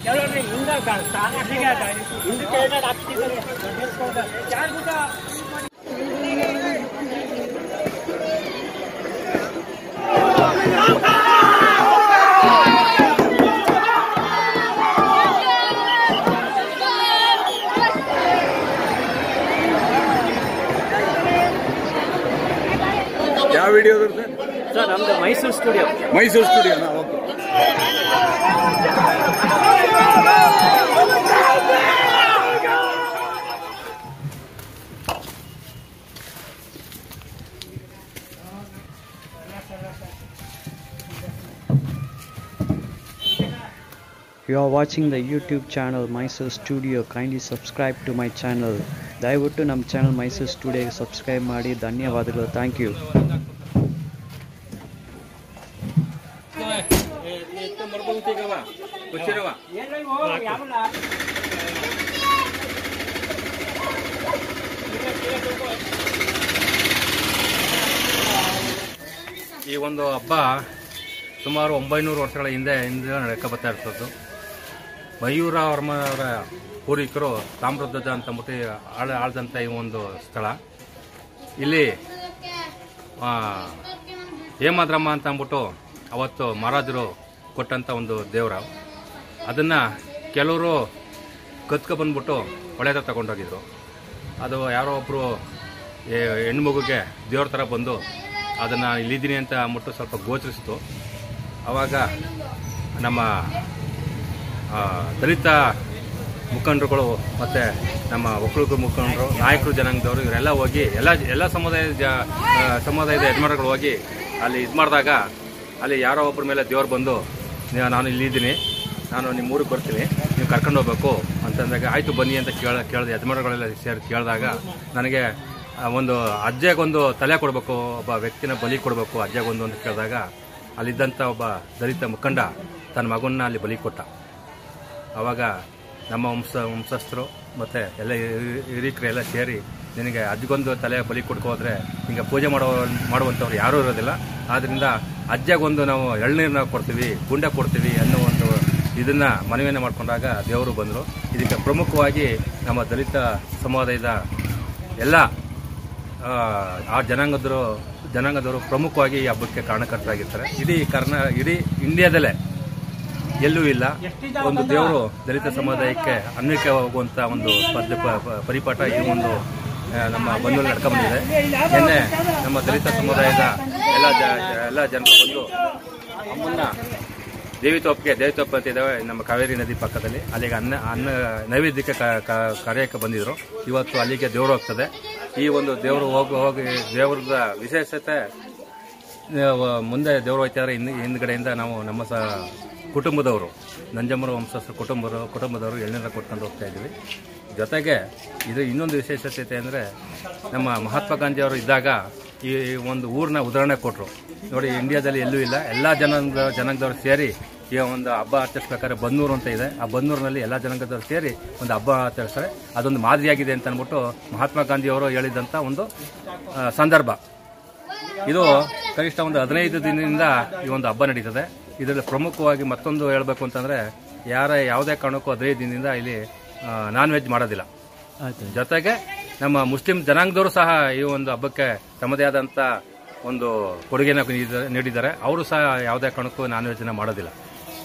ಕೆಲವರು ಹಿಂದ ಸಾಕಾಗಿಗೆ ಹಿಂದಕ್ಕೆ ಏನಾದ್ರು ಹಾಕ್ತಿದ್ದಾರೆ ಯಾರು ಕೂಡ ಯಾವ ವಿಡಿಯೋ ಸರ್ ಸರ್ ನಮ್ದು ಮೈಸೂರು ಸ್ಟುಡಿಯೋ ಮೈಸೂರು ಸ್ಟುಡಿಯೋನಾ okay You are watching the YouTube channel Mysore Studio. Kindly subscribe to my channel. ದಯವಿಟ್ಟು ನಮ್ಮ ಚಾನಲ್ ಮೈಸೂರು ಸ್ಟುಡಿಯೋಗೆ ಸಬ್ಸ್ಕ್ರೈಬ್ ಮಾಡಿ ಧನ್ಯವಾದಗಳು ಥ್ಯಾಂಕ್ ಯು ಈ ಒಂದು ಹಬ್ಬ ಸುಮಾರು ಒಂಬೈನೂರು ವರ್ಷಗಳ ಹಿಂದೆ ಹಿಂದೆ ನಡ್ಕೊ ಬರ್ತಾ ಇರ್ತದ್ದು ಮಯೂರ ವರ್ಮ ಅವರ ಪೂರ್ವಿಕರು ತಾಮ್ರಧ್ವಜ ಅಂತ ಅಂದ್ಬಿಟ್ಟು ಆಳ ಆಳ್ದಂಥ ಈ ಒಂದು ಸ್ಥಳ ಇಲ್ಲಿ ಆ, ಹೇಮದ್ರಮ್ಮ ಅಂತ ಅಂದ್ಬಿಟ್ಟು ಅವತ್ತು ಮಹಾರಾಜರು ಕೊಟ್ಟಂಥ ಒಂದು ದೇವರ ಅದನ್ನು ಕೆಲವರು ಕತ್ಕೊ ಬಂದ್ಬಿಟ್ಟು ಹೊಳೆದ ತಗೊಂಡೋಗಿದ್ರು ಅದು ಯಾರೋ ಒಬ್ಬರು ಹೆಣ್ಣು ಮಗುಗೆ ದೇವ್ರ ಥರ ಬಂದು ಅದನ್ನು ಇಲ್ಲಿದ್ದೀನಿ ಅಂತ ಅಂದ್ಬಿಟ್ಟು ಸ್ವಲ್ಪ ಗೋಚರಿಸಿತು ಆವಾಗ ನಮ್ಮ ಆ, ದಲಿತ ಮುಖಂಡರುಗಳು ಮತ್ತು ನಮ್ಮ ಒಕ್ಕಲಿಗ ಮುಖಂಡರು ನಾಯಕರು ಜನಾಂಗದವರು ಇವರೆಲ್ಲ ಹೋಗಿ ಎಲ್ಲ ಎಲ್ಲ ಸಮುದಾಯದ ಜ ಆ, ಸಮುದಾಯದ ಯಜಮಾನರುಗಳು ಹೋಗಿ ಅಲ್ಲಿ ಇದು ಮಾಡಿದಾಗ ಅಲ್ಲಿ ಯಾರೋ ಒಬ್ಬರ ಮೇಲೆ ದೇವ್ರು ಬಂದು "ನೀ- ನಾನು ಇಲ್ಲಿದ್ದೀನಿ ನಾನು ನಿಮ್ಮ ಊರಿಗೆ ಬರ್ತೀನಿ ನೀವು ಕರ್ಕೊಂಡು ಹೋಗ್ಬೇಕು ಅಂತಂದಾಗ ಆಯಿತು ಬನ್ನಿ ಅಂತ ಕೇಳ ಕೇಳಿದ ಯಜಮಾನರುಗಳೆಲ್ಲ ಸೇರಿ ಕೇಳಿದಾಗ ನನಗೆ ಆ, ಒಂದು ಅಜ್ಜೆಗೊಂದು ತಲೆ ಕೊಡಬೇಕು ಒಬ್ಬ ವ್ಯಕ್ತಿನ ಬಲಿ ಕೊಡಬೇಕು ಅಜ್ಜೆಗೊಂದು ಅಂತ ಕೇಳಿದಾಗ ಅಲ್ಲಿದ್ದಂಥ ಒಬ್ಬ ದಲಿತ ಮುಖಂಡ ತನ್ನ ಮಗನ್ನ ಅಲ್ಲಿ ಬಲಿ ಕೊಟ್ಟ ಆವಾಗ ನಮ್ಮ ವಂಶ ವಂಶಸ್ಥರು ಮತ್ತು ಎಲ್ಲ ಹಿರಿ- ಹಿರೀಕರೆಲ್ಲ ಸೇರಿ ನಿನಗೆ ಅಜ್ಜಗೊಂದು ತಲೆ ಬಲಿ ಕೊಡ್ಕೋದ್ರೆ ಹಿಂಗೆ ಪೂಜೆ ಮಾಡೋ ಮಾಡುವಂಥವ್ರು ಯಾರೂ ಇರೋದಿಲ್ಲ ಆದ್ದರಿಂದ ಅಜ್ಜಗೊಂದು ನಾವು ಎಳ್ನೀರನ್ನ ಕೊಡ್ತೀವಿ ಗುಂಡ ಕೊಡ್ತೀವಿ ಅನ್ನೋ ಒಂದು ಇದನ್ನ ಮನವಿಯನ್ನು ಮಾಡ್ಕೊಂಡಾಗ ದೇವರು ಬಂದರು ಇದಕ್ಕೆ ಪ್ರಮುಖವಾಗಿ ನಮ್ಮ ದಲಿತ ಸಮುದಾಯದ ಎಲ್ಲ ಆ, ಆ ಜನಾಂಗದವರು ಜನಾಂಗದವರು ಪ್ರಮುಖವಾಗಿ ಈ ಹಬ್ಬಕ್ಕೆ ಕಾರಣಕರ್ತರಾಗಿರ್ತಾರೆ ಇಡೀ ಕರ್ನಾ ಇಡೀ ಇಂಡಿಯಾದಲ್ಲೇ ಎಲ್ಲೂ ಇಲ್ಲ ಒಂದು ದೇವರು ದಲಿತ ಸಮುದಾಯಕ್ಕೆ ಅನ್ವಯಕ್ಕೆ ಹೋಗುವಂತ ಒಂದು ಪದ್ಧ ಪ- ಪ- ಪರಿಪಾಠ ಈ ಒಂದು ಆ, ನಮ್ಮ ಬಂಧುಗಳು ನಡ್ಕೊಂಡ್ಬಂದಿದೆ ನಿನ್ನೆ ನಮ್ಮ ದಲಿತ ಸಮುದಾಯದ ಎಲ್ಲ ಜ- ಜ- ಎಲ್ಲ ಜನರು ಬಂದು ಅಮ್ಮನ್ನ ದೇವಿ ತೋಪಿಗೆ ದೇವಿ ತೋಪ ಅಂತ ಇದ್ದಾವೆ ನಮ್ಮ ಕಾವೇರಿ ನದಿ ಪಕ್ಕದಲ್ಲಿ ಅಲ್ಲಿಗೆ ಅನ್ನ ಅನ್ನ ನೈವೇದ್ಯಕ್ಕೆ ಕ- ಕ- ಕರೆಯಕ್ಕೆ ಬಂದಿದ್ರು ಇವತ್ತು ಅಲ್ಲಿಗೆ ದೇವರು ಹೋಗ್ತದೆ ಈ ಒಂದು ದೇವರು ಹೋಗಿ ಹೋಗಿ ದೇವ್ರದ ವಿಶೇಷತೆ ನಾವು ಮುಂದೆ ದೇವರು ಹೋಗ್ತಿದ್ದಾರೆ ಹಿಂದ್ ಹಿಂದ್ಗಡೆಯಿಂದ ನಾವು ನಮ್ಮ ಸ ಕುಟುಂಬದವರು ನಂಜಮ್ಮರ ವಂಶಸ್ಥರ ಕುಟುಂಬರು ಕುಟುಂಬದವರು ಎಳ್ನೀರ ಕೊಟ್ಕೊಂಡು ಹೋಗ್ತಾ ಇದ್ವಿ ಜೊತೆಗೆ ಇದು ಇನ್ನೊಂದು ವಿಶೇಷತೆ ಅಂದರೆ ನಮ್ಮ ಮಹಾತ್ಮ ಗಾಂಧಿ ಅವರು ಇದ್ದಾಗ ಈ ಒಂದು ಊರನ್ನ ಉದಾಹರಣೆ ಕೊಟ್ಟರು ನೋಡಿ ಇಂಡಿಯಾದಲ್ಲಿ ಎಲ್ಲೂ ಇಲ್ಲ ಎಲ್ಲ ಜನಾಂಗ ಜನಾಂಗದವರು ಸೇರಿ ಈ ಒಂದು ಹಬ್ಬ ಆಚರಿಸ್ಬೇಕಾದ್ರೆ ಬನ್ನೂರು ಅಂತ ಇದೆ ಆ ಬನ್ನೂರಿನಲ್ಲಿ ಎಲ್ಲ ಜನಾಂಗದವರು ಸೇರಿ ಒಂದು ಹಬ್ಬ ಆಚರಿಸ್ತಾರೆ ಅದೊಂದು ಮಾದರಿಯಾಗಿದೆ ಅಂತ ಅಂದ್ಬಿಟ್ಟು ಮಹಾತ್ಮ ಗಾಂಧಿ ಅವರು ಹೇಳಿದಂಥ ಒಂದು ಆ, ಸಂದರ್ಭ ಇದು ಕನಿಷ್ಠ ಒಂದು ಹದಿನೈದು ದಿನದಿಂದ ಈ ಒಂದು ಹಬ್ಬ ನಡೀತದೆ ಇದರಲ್ಲಿ ಪ್ರಮುಖವಾಗಿ ಮತ್ತೊಂದು ಹೇಳಬೇಕು ಅಂತಂದ್ರೆ ಯಾರ ಯಾವುದೇ ಕಾರಣಕ್ಕೂ ಹದಿನೈದು ದಿನದಿಂದ ಇಲ್ಲಿ ನಾನ್ ವೆಜ್ ಮಾಡೋದಿಲ್ಲ ಜೊತೆಗೆ ನಮ್ಮ ಮುಸ್ಲಿಂ ಜನಾಂಗದವರು ಸಹ ಈ ಒಂದು ಹಬ್ಬಕ್ಕೆ ತಮ್ಮದೇ ಆದಂತ ಒಂದು ಕೊಡುಗೆನ ನೀಡಿದ- ನೀಡಿದ್ದಾರೆ ಅವರು ಸಹ ಯಾವುದೇ ಕಾರಣಕ್ಕೂ ನಾನ್ ವೆಜ್ನ ಮಾಡೋದಿಲ್ಲ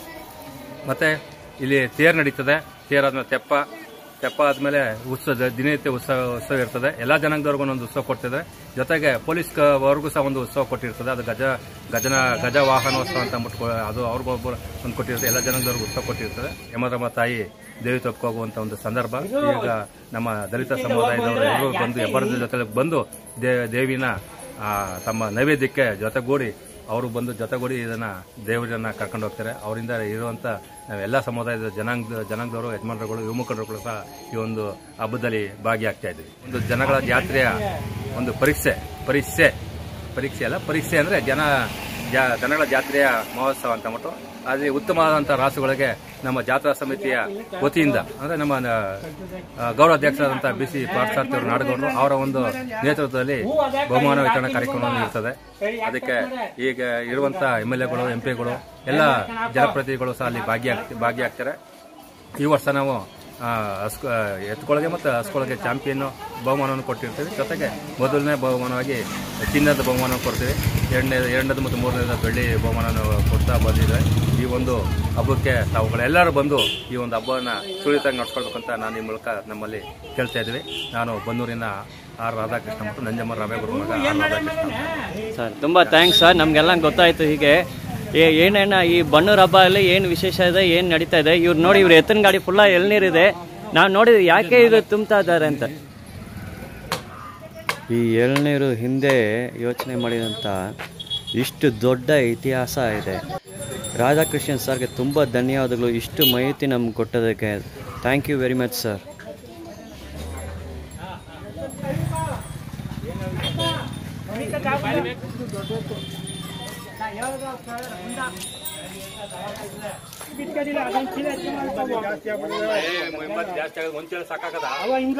ಮತ್ತೆ ಇಲ್ಲಿ ತೇರ್ ನಡೀತದೆ ತೇರ್ ಆದ್ಮೇಲೆ ತೆಪ್ಪ ತೆಪ್ಪ ಆದ್ಮೇಲೆ ಉತ್ಸವ ದಿನನಿತ್ಯ ಉತ್ಸವ ಉತ್ಸವ ಇರ್ತದೆ ಎಲ್ಲಾ ಜನಾಂಗದವ್ರಿಗೂ ಒಂದು ಉತ್ಸವ ಕೊಡ್ತಿದೆ ಜೊತೆಗೆ ಪೊಲೀಸ್ ಕ- ವರ್ಗೂ ಸಹ ಒಂದು ಉತ್ಸವ ಕೊಟ್ಟಿರ್ತದೆ ಅದು ಗಜ ಗಜನ ಗಜ ವಾಹನೋತ್ಸವ ಅಂತ ಅಂದ್ಬಿಟ್ಟು ಕೊ- ಅದು ಅವ್ರಿಗೊಬ್ಬರು ಒಂದು ಕೊಟ್ಟಿರ್ತದೆ ಎಲ್ಲ ಜನಾಂಗದವ್ರಿಗೂ ಉತ್ಸವ ಕೊಟ್ಟಿರ್ತದೆ ಯಮಧರ್ಮ ತಾಯಿ ದೇವಿ ತಪ್ಪು ಹೋಗುವಂತ ಒಂದು ಸಂದರ್ಭ ಈಗ ನಮ್ಮ ದಲಿತ ಸಮುದಾಯದವರು ಎಲ್ಲರೂ ಬಂದು ಹೆಬ್ಬರದ ಜೊತೆ ಬಂದು ದೇ- ದೇವಿನ ಆ, ತಮ್ಮ ನೈವೇದ್ಯಕ್ಕೆ ಜೊತೆಗೂಡಿ ಅವರು ಬಂದು ಜೊತೆಗೂಡಿ ಇದನ್ನ ದೇವರನ್ನ ಕರ್ಕೊಂಡು ಹೋಗ್ತಾರೆ ಅವರಿಂದ ಇರುವಂತ ನಾವೆಲ್ಲ ಸಮುದಾಯದ ಜನಾಂಗ ಜನಾಂಗದವರು ಯಜಮಾನರುಗಳು ಯುವ ಮುಖಂಡರುಗಳು ಸಹ ಈ ಒಂದು ಹಬ್ಬದಲ್ಲಿ ಭಾಗಿಯಾಗ್ತಾ ಇದ್ದೀವಿ ಒಂದು ಜನಗಳ ಜಾತ್ರೆಯ ಒಂದು ಪರೀಕ್ಷೆ ಪರೀಕ್ಷೆ ಪರೀಕ್ಷೆ ಅಲ್ಲ ಪರೀಕ್ಷೆ ಅಂದ್ರೆ ಜನ ಜ- ಜನಗಳ ಜಾತ್ರೆಯ ಮಹೋತ್ಸವ ಅಂತ ಅಂದ್ಬಿಟ್ಟು ಅಲ್ಲಿ ಉತ್ತಮವಾದಂತಹ ರಾಸುಗಳಿಗೆ ನಮ್ಮ ಜಾತ್ರಾ ಸಮಿತಿಯ ವತಿಯಿಂದ ಅಂದ್ರೆ ನಮ್ಮ ಆ, ಗೌರವಾಧ್ಯಕ್ಷರಾದಂತಹ ಬಿ ಸಿ ಪಾರ್ಥಸಾರಥಿ ಅವರು ನಾಡಗೌಡರು ಅವರ ಒಂದು ನೇತೃತ್ವದಲ್ಲಿ ಬಹುಮಾನ ವಿತರಣಾ ಕಾರ್ಯಕ್ರಮ ಇರ್ತದೆ ಅದಕ್ಕೆ ಈಗ ಇರುವಂತಹ ಎಂ ಎಲ್ ಎಗಳು ಎಂ ಪಿಗಳು ಎಲ್ಲ ಜನಪ್ರತಿನಿಧಿಗಳು ಸಹ ಅಲ್ಲಿ ಭಾಗಿಯಾಗ್ ಭಾಗಿಯಾಗ್ತಾರೆ ಈ ವರ್ಷ ನಾವು ಆ, ಹಸ್ಕ ಎತ್ಕೊಳಗೆ ಮತ್ತು ಹಸ್ಕೊಳಗೆ ಚಾಂಪಿಯನ್ ಬಹುಮಾನವನ್ನು ಕೊಟ್ಟಿರ್ತೀವಿ ಜೊತೆಗೆ ಮೊದಲನೇ ಬಹುಮಾನವಾಗಿ ಚಿನ್ನದ ಬಹುಮಾನ ಕೊಡ್ತೀವಿ ಎರಡನೇ ಎರಡನೇದು ಮತ್ತು ಮೂರನೇದು ಬೆಳ್ಳಿ ಬಹುಮಾನ ಕೊಡ್ತಾ ಬಂದಿದೆ ಈ ಒಂದು ಹಬ್ಬಕ್ಕೆ ತಾವುಗಳೆಲ್ಲರೂ ಬಂದು ಈ ಒಂದು ಹಬ್ಬವನ್ನು ಸುಳಿತಾಗಿ ನಡ್ಸ್ಕೊಳ್ಬೇಕಂತ ನಾನು ಈ ಮೂಲಕ ನಮ್ಮಲ್ಲಿ ಕೇಳ್ತಾ ಇದ್ದೀವಿ ನಾನು ಬನ್ನೂರಿನ ಆರ್ ರಾಧಾಕೃಷ್ಣ ಮತ್ತು ನಂಜಮ್ಮ ರಾಮೇಗುರು ಮಗ ಆರ್ ರಾಧಾಕೃಷ್ಣ ಸರ್ ತುಂಬ ಥ್ಯಾಂಕ್ಸ್ ಸರ್ ನಮಗೆಲ್ಲ ಗೊತ್ತಾಯಿತು ಹೀಗೆ ಏ- ಏನೇನ ಈ ಬಣ್ಣೂರು ಹಬ್ಬದಲ್ಲಿ ಏನು ವಿಶೇಷ ಇದೆ ಏನು ನಡೀತಾ ಇದೆ ಇವ್ರು ನೋಡಿ ಇವ್ರು ಎತ್ತಿನ ಗಾಡಿ ಫುಲ್ಲ ಎಳ್ನೀರಿದೆ ನಾವು ನೋಡಿದ್ವಿ ಯಾಕೆ ಇದು ತುಂಬ್ತಾ ಇದ್ದಾರೆ ಅಂತ ಈ ಎಳ್ನೀರು ಹಿಂದೆ ಯೋಚನೆ ಮಾಡಿದಂಥ ಇಷ್ಟು ದೊಡ್ಡ ಇತಿಹಾಸ ಇದೆ ರಾಧಾಕೃಷ್ಣನ್ ಸರ್ಗೆ ತುಂಬ ಧನ್ಯವಾದಗಳು ಇಷ್ಟು ಮಾಹಿತಿ ನಮ್ಗೆ ಕೊಟ್ಟೋದಕ್ಕೆ thank you very much sir ಬಿಟ್ಕಡಿಲ್ಲ ಅದೊಂದು ಚೀಲ ಹೆಚ್ಚು ಮಾಡ್ತಾವ ಜಾಸ್ತಿ ಆಗೋದು ಒಂಚೂರು ಸಾಕಾಗದ ಅವ ಹಿಂಗ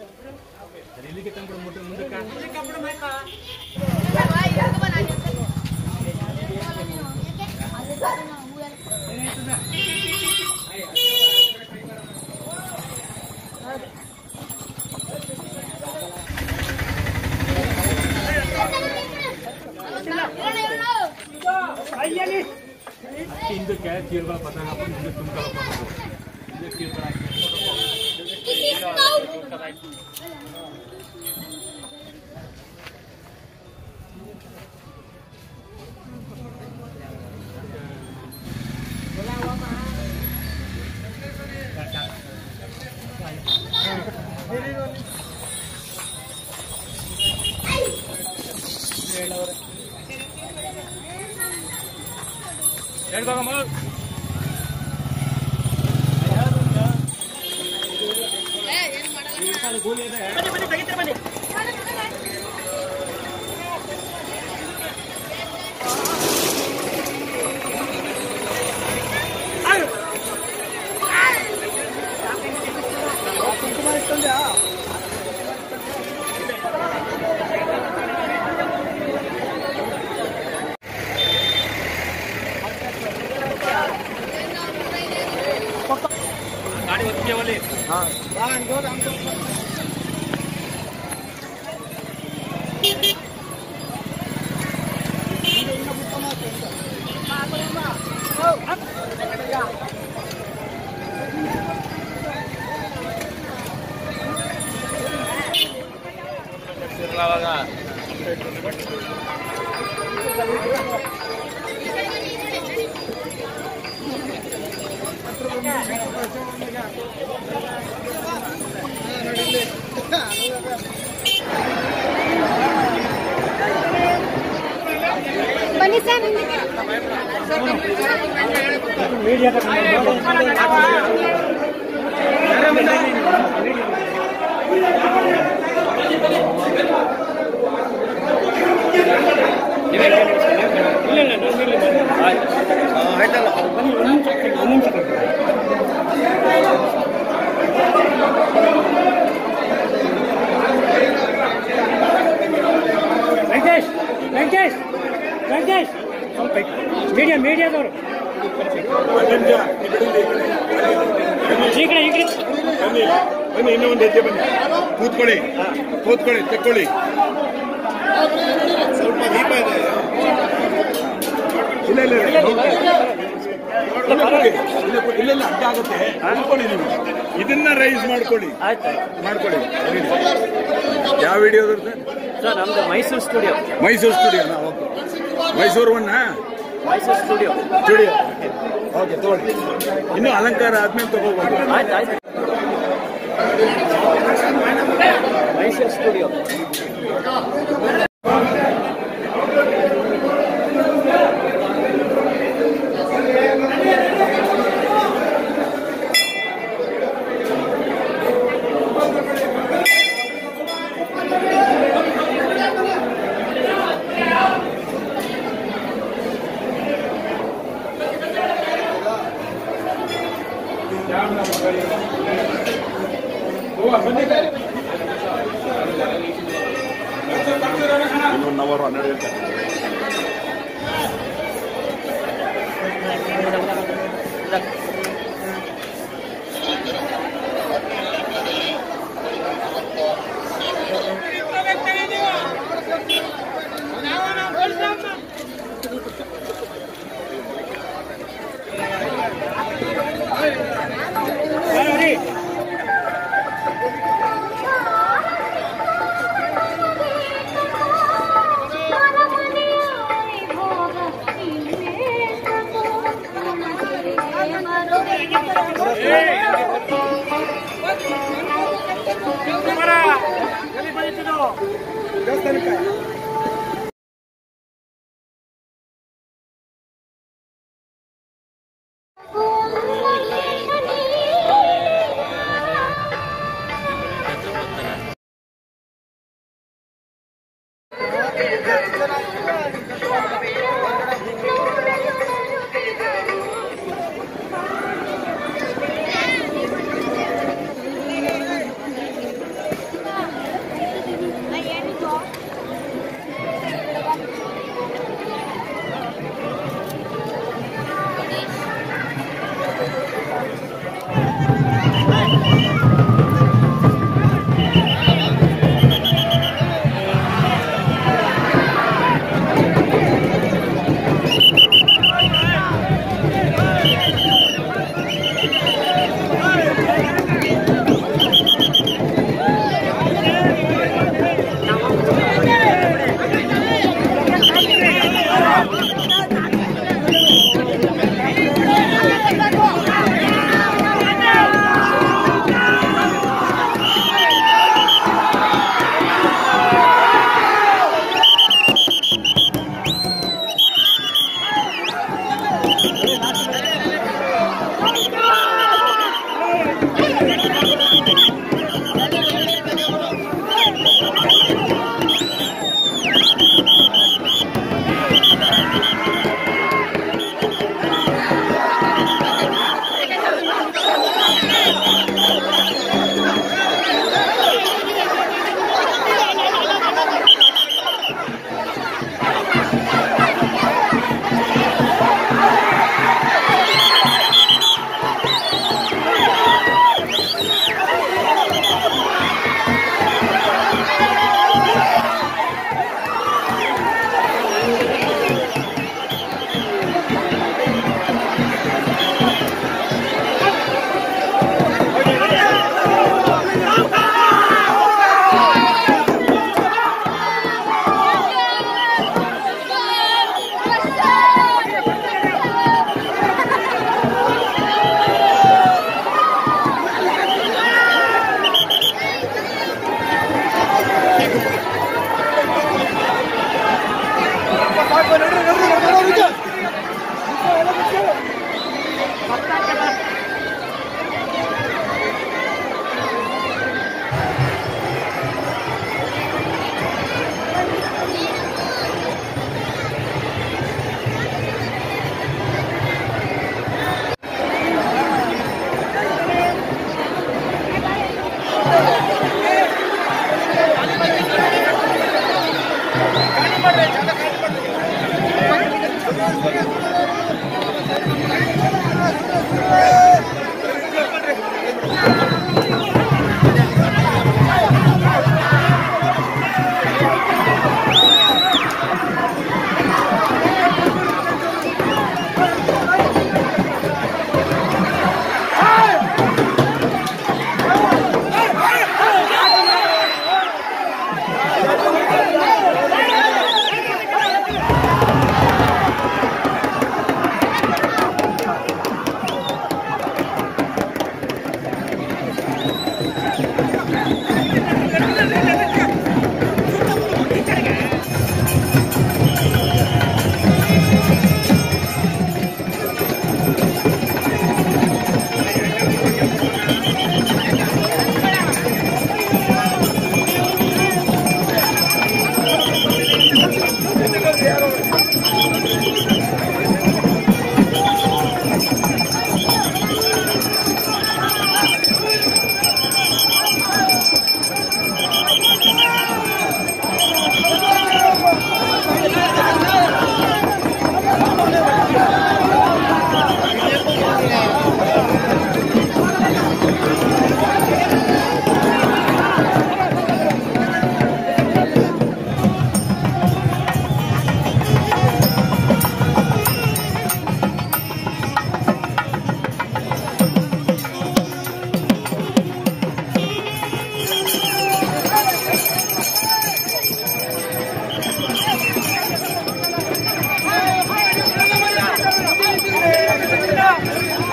ಅಯ್ಯಲಿ ಹಿಂದಕ್ಕೆ ಚೀರ್ಗಳ ಪತ್ರ ಹಾಕೊಂಡು ಹಿಂದೆ ತುಂಬ್ಕೊಳಪ್ಪ ಅನ್ನೋದು. ಹಿಂದೆ ಚೀರ್ಗಳ ಹಾಕಿ. ಹೇಳ್ಬೇಕಮ್ಮ. ಗಾಡಿ ಒತ್ತಿಗೆ ಒಲಿ. ಬನ್ನಿ ಸರ್ ಹಿಂದಕ್ಕೆ. ವೆಂಕಟೇಶ್ ವೆಂಕಟೇಶ್ ವೆಂಕಟೇಶ್ ಮೀಡಿಯಾ ಮೀಡಿಯಾದವರು ಈ ಕಡೆ ಈ ಕಡೆ ಬನ್ನಿ ಬನ್ನಿ ಇನ್ನೂ ಒಂದು ಹೆಜ್ಜೆ ಬನ್ನಿ ಕೂತ್ಕೊಳ್ಳಿ ಕೂತ್ಕೊಳ್ಳಿ ತೆಕ್ಕೊಳ್ಳಿ ಸ್ವಲ್ಪ ದೀಪ ಇದೆ ಇಲ್ಲ ಇಲ್ಲ ಇಲ್ಲ ನೋಡ್ಕೊಳ್ಳಿ. ನೋಡ್ಕೊಳ್ಳಿ. ಇಲ್ಲ, ಇಲ್ಲ ಇಲ್ಲ ಅಡ್ಡ ಆಗುತ್ತೆ ಕೂತ್ಕೊಳ್ಳಿ ನೀವು ಇದನ್ನ ರೈಸ್ ಮಾಡ್ಕೊಳ್ಳಿ ಆಯ್ತು ಮಾಡ್ಕೊಳ್ಳಿ ಯಾವ ವಿಡಿಯೋದ ಸರ್ ನಮ್ಮದು ಮೈಸೂರು ಸ್ಟುಡಿಯೋ ಮೈಸೂರು ಸ್ಟುಡಿಯೋನಾ ಓಕೆ ಮೈಸೂರು ಒನ್ನ ಮೈಸೂರು ಸ್ಟುಡಿಯೋ ಸ್ಟುಡಿಯೋ ಓಕೆ ತಗೊಳ್ಳಿ ಇನ್ನು ಅಲಂಕಾರ ಆದ್ಮೇಲೆ ತಗೋಬೋದು ಆಯ್ತು ಆಯ್ತು ಮೈಸೂರು ಸ್ಟುಡಿಯೋ ಇನ್ನೊಂದು ಅವರ್ ಹನ್ನೆರಡು ಗಂಟೆ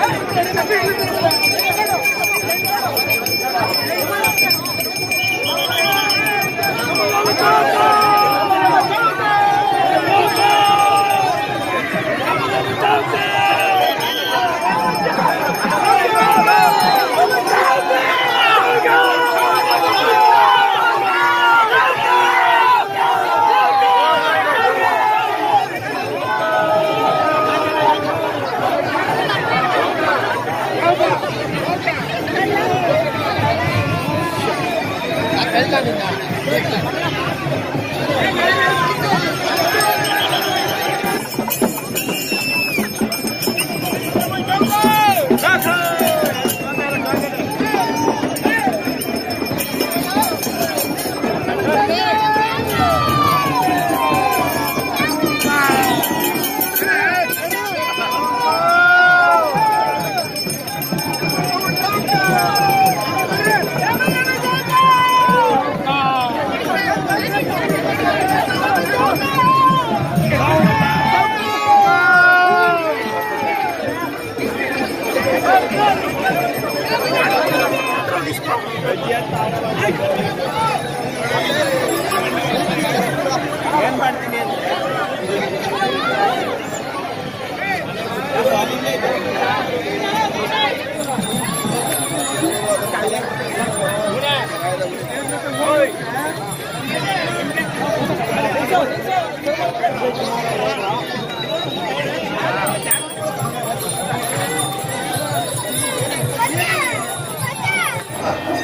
Thank you.